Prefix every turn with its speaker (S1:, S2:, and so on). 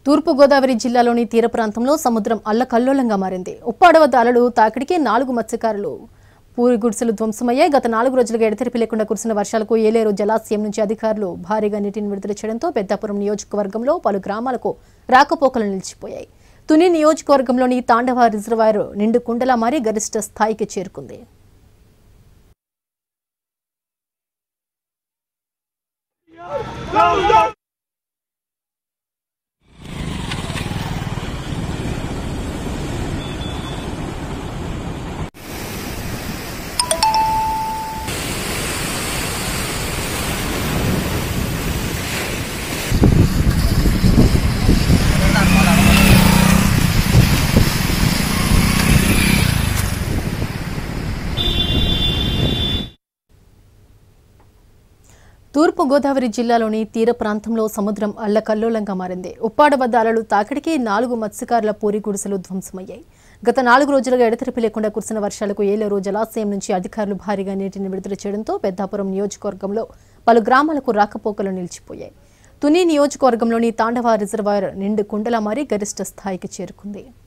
S1: తూర్పు గోదావరి జిల్లాలోని తీర ప్రాంతంలో సముద్రం అల్లకల్లోలంగా మారింది ఉప్పాడ వద్ద అలలు తాకిడికి నాలుగు మత్స్యకారులు పూరి గుడిసెలు ధ్వంసమయ్యాయి గత నాలుగు రోజులుగా ఎడతెరిపి లేకుండా కురిసిన వర్షాలకు ఏలేరు జలాశయం నుంచి అధికారులు భారీగా నీటిని విడుదల చేయడంతో పెద్దాపురం నియోజకవర్గంలో పలు గ్రామాలకు రాకపోకలు నిలిచిపోయాయి తుని నియోజకవర్గంలోని తాండవ రిజర్వాయర్ నిండు కుండలా మారి గరిష్ట స్థాయికి చేరుకుంది తూర్పు గోదావరి జిల్లాలోని తీర ప్రాంతంలో సముద్రం అల్లకల్లోలంగా మారింది ఉప్పాడ వద్ద అలలు తాకిడికి నాలుగు మత్స్యకారుల పూరి గుడిసెలు ధ్వంసమయ్యాయి గత నాలుగు రోజులుగా ఎడతెరిపి లేకుండా కురిసిన వర్షాలకు ఏలేరు జలాశయం నుంచి అధికారులు భారీగా నీటిని విడుదల చేయడంతో పెద్దాపురం నియోజకవర్గంలో పలు గ్రామాలకు రాకపోకలు నిలిచిపోయాయి తుని నియోజకవర్గంలోని తాండవ రిజర్వాయర్ నిండు కుండలా మారి గరిష్ట స్థాయికి చేరుకుంది